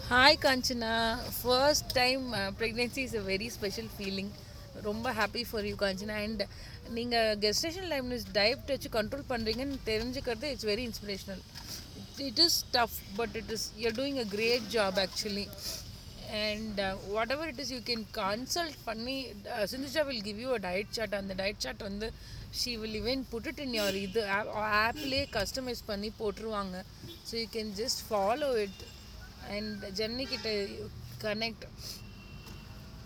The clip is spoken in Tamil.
hi Kanchana first time pregnancy is a very special feeling ரொம்ப happy for you Kanchana and நீங்கள் கெஸ்டேஷன் லைம்னஸ் டயட் வச்சு கண்ட்ரோல் பண்ணுறீங்கன்னு தெரிஞ்சுக்கிறது it's very inspirational it is tough but it is your doing a great job actually and whatever it is you can consult பண்ணி Sindhuja will give you a diet chart அந்த டயட் சார்ட் வந்து she will even put it in your இது ஆப்லேயே கஸ்டமைஸ் பண்ணி போட்டுருவாங்க so you can just follow it and Jenny கிட்ட கனெக்ட்